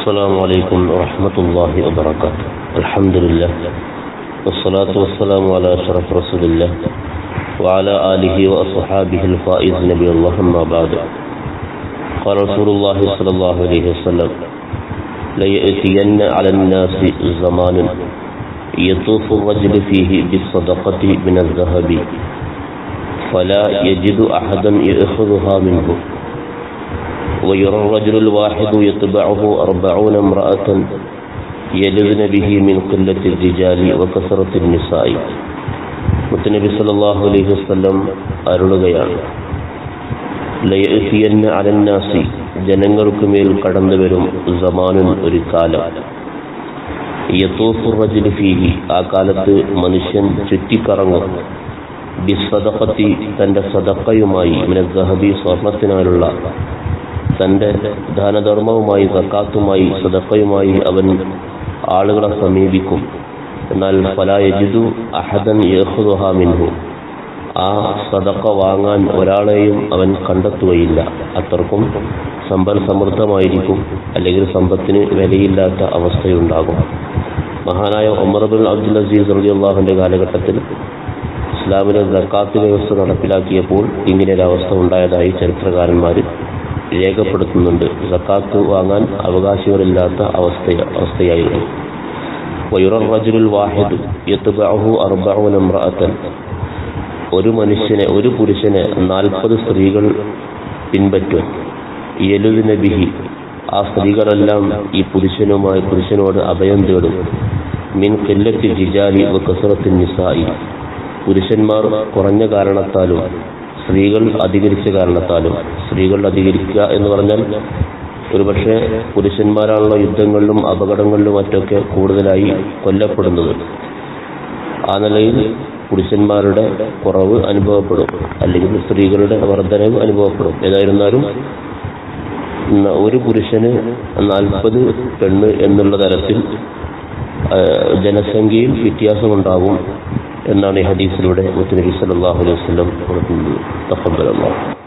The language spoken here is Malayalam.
السلام عليكم ورحمة الله وبركاته الحمد لله والصلاة والسلام على أشرف رسول الله وعلى آله وأصحابه الفائز نبي الله أما بعد قال رسول الله صلى الله عليه وسلم ليأتين على الناس زمان يطوف الرجل فيه بالصدقة من الذهب فلا يجد أحدا يأخذها منه ويرى الرجل الواحد يتبعه أربعون امرأة يلذن به من قلة الرجال وكثرة النساء മുത്തനബി സല്ലല്ലാഹു അലൈഹി വസല്ലം അരുളുകയാണ് ലയഅതിയന്ന അലന്നാസി ജനങ്ങൾക്ക് മേൽ കടന്നു വരും സമാനുൻ ഒരു കാലം യത്തൂഫു റജുലു ഫീഹി ആ കാലത്ത് മനുഷ്യൻ ചുറ്റിക്കറങ്ങും ബിസ്സദഖത്തി തന്റെ സദഖയുമായി മിനസ്സഹബി സ്വർണത്തിനാലുള്ള തന്റെ ദാനധർമ്മവുമായി സക്കാത്തുമായി സദഖയുമായി അവൻ ആളുകളെ സമീപിക്കും എന്നാൽ ഫലായജിദു അഹദൻ യഹുദുഹ മിൻഹു ആ സദഖ വാങ്ങാൻ ഒരാളെയും അവൻ കണ്ടെത്തുകയില്ല അത്രക്കും സമ്പൽ സമൃദ്ധമായിരിക്കും അല്ലെങ്കിൽ സമ്പത്തിന് വിലയില്ലാത്ത അവസ്ഥയുണ്ടാകും മഹാനായ ഉമർബുൽ അബ്ദുൽ അസീസ് റലി അള്ളാഹുവിൻ്റെ കാലഘട്ടത്തിൽ ഇസ്ലാമിലെ സക്കാത്ത് വ്യവസ്ഥ നടപ്പിലാക്കിയപ്പോൾ ഇങ്ങനെയൊരവസ്ഥ ഉണ്ടായതായി ചരിത്രകാരന്മാർ രേഖപ്പെടുത്തുന്നുണ്ട് സക്കാത്ത് വാങ്ങാൻ അവകാശങ്ങളില്ലാത്ത അവസ്ഥ അവസ്ഥയായിരുന്നു വയുറ റജുൽ വാഹിദ് യത്തുബഹു അർബഊന ഇംറഅത്തൻ ഒരു മനുഷ്യനെ ഒരു പുരുഷനെ നാൽപ്പത് സ്ത്രീകൾ പിൻപറ്റും യലുദിന ബിഹി ആ സ്ത്രീകളെല്ലാം ഈ പുരുഷനുമായി പുരുഷനോട് അഭയം തേടും മിൻ കില്ലത്തി ജിജാലി വ കസറത്തിൻ നിസായി പുരുഷന്മാർ കുറഞ്ഞ കാരണത്താലും സ്ത്രീകൾ അധികരിച്ച കാരണത്താലും സ്ത്രീകൾ അധികരിക്കുക എന്ന് പറഞ്ഞാൽ ഒരുപക്ഷെ പുരുഷന്മാരാണല്ലോ യുദ്ധങ്ങളിലും അപകടങ്ങളിലും മറ്റൊക്കെ കൂടുതലായി കൊല്ലപ്പെടുന്നത് ആ നിലയിൽ പുരുഷന്മാരുടെ കുറവ് അനുഭവപ്പെടും അല്ലെങ്കിൽ സ്ത്രീകളുടെ വർധനവ് അനുഭവപ്പെടും ഏതായിരുന്നാലും ഒരു പുരുഷന് നാൽപ്പത് പെണ്ണ് എന്നുള്ള തരത്തിൽ ജനസംഖ്യയിൽ വ്യത്യാസമുണ്ടാകും എന്നാണ് ഈ ഹദീസിലൂടെ മുത്തനബി സല്ലല്ലാഹു അലൈഹി വസല്ലം കൊടുക്കുന്നത് തഖബ്ബലല്ലാഹു